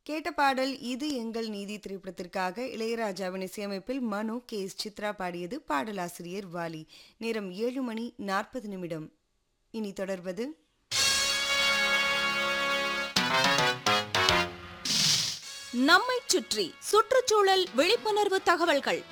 கேட்ட பாடல் இது எங்கள் நீதி திரைப்படத்திற்காக இளையராஜாவின் இசையமைப்பில் மனு கே எஸ் சித்ரா பாடியது பாடலாசிரியர் வாலி நேரம் ஏழு மணி நாற்பது நிமிடம் இனி தொடர்வது நம்மைச் சுற்றி சுற்றுச்சூழல் விழிப்புணர்வு தகவல்கள்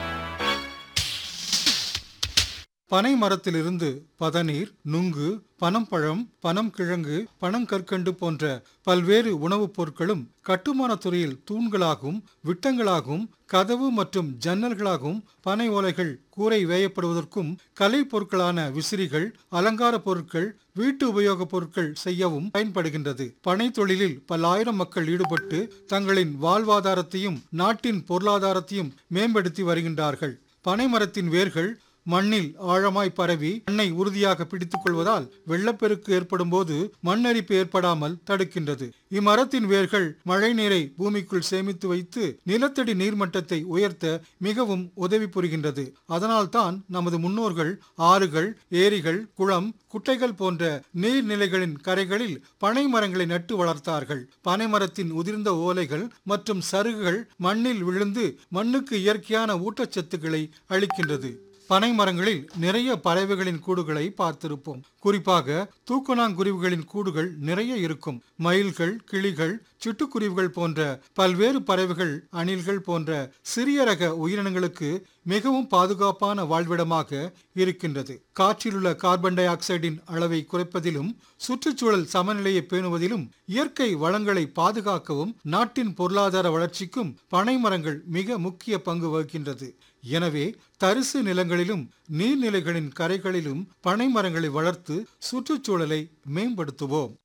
பனை மரத்திலிருந்து பதநீர் நுங்கு பனம்பழம் பனங்கிழங்கு பனங்கற்கண்டு போன்ற பல்வேறு உணவுப் பொருட்களும் கட்டுமானத் துறையில் தூண்களாகவும் விட்டங்களாகவும் கதவு மற்றும் ஜன்னல்களாகவும் பனை ஓலைகள் கூரை வேயப்படுவதற்கும் கலை பொருட்களான விசிறிகள் அலங்கார பொருட்கள் வீட்டு உபயோகப் பொருட்கள் செய்யவும் பயன்படுகின்றது பனை தொழிலில் பல்லாயிரம் மக்கள் ஈடுபட்டு தங்களின் வாழ்வாதாரத்தையும் நாட்டின் பொருளாதாரத்தையும் மேம்படுத்தி வருகின்றார்கள் பனை மரத்தின் வேர்கள் மண்ணில் ஆழமாய் பரவி மண்ணை உறுதியாக பிடித்துக் கொள்வதால் வெள்ளப்பெருக்கு ஏற்படும் போது மண்ணரிப்பு ஏற்படாமல் தடுக்கின்றது இம்மரத்தின் வேர்கள் மழை நீரை பூமிக்குள் சேமித்து வைத்து நிலத்தடி நீர்மட்டத்தை உயர்த்த மிகவும் உதவி புரிகின்றது அதனால்தான் நமது முன்னோர்கள் ஆறுகள் ஏரிகள் குளம் குட்டைகள் போன்ற நீர்நிலைகளின் கரைகளில் பனை மரங்களை நட்டு வளர்த்தார்கள் பனை மரத்தின் உதிர்ந்த ஓலைகள் மற்றும் சருகுகள் மண்ணில் விழுந்து மண்ணுக்கு இயற்கையான ஊட்டச்சத்துக்களை அளிக்கின்றது பனை மரங்களில் நிறைய பறவைகளின் கூடுகளை பார்த்திருப்போம் குறிப்பாக தூக்கணாங்குருவிகளின் கூடுகள் நிறைய இருக்கும் மயில்கள் கிளிகள் சிட்டுக்குருவிகள் போன்ற பல்வேறு பறவைகள் அணில்கள் போன்ற சிறிய ரக உயிரினங்களுக்கு மிகவும் பாதுகாப்பான வாழ்விடமாக இருக்கின்றது காற்றிலுள்ள கார்பன் டை ஆக்சைடின் அளவை குறைப்பதிலும் சுற்றுச்சூழல் சமநிலையை பேணுவதிலும் இயற்கை வளங்களை பாதுகாக்கவும் நாட்டின் பொருளாதார வளர்ச்சிக்கும் பனை மரங்கள் மிக முக்கிய பங்கு வகிக்கின்றது எனவே தரிசு நிலங்களிலும் நீர்நிலைகளின் கரைகளிலும் பனை மரங்களை வளர்த்து சுற்றுச்சூழலை மேம்படுத்துவோம்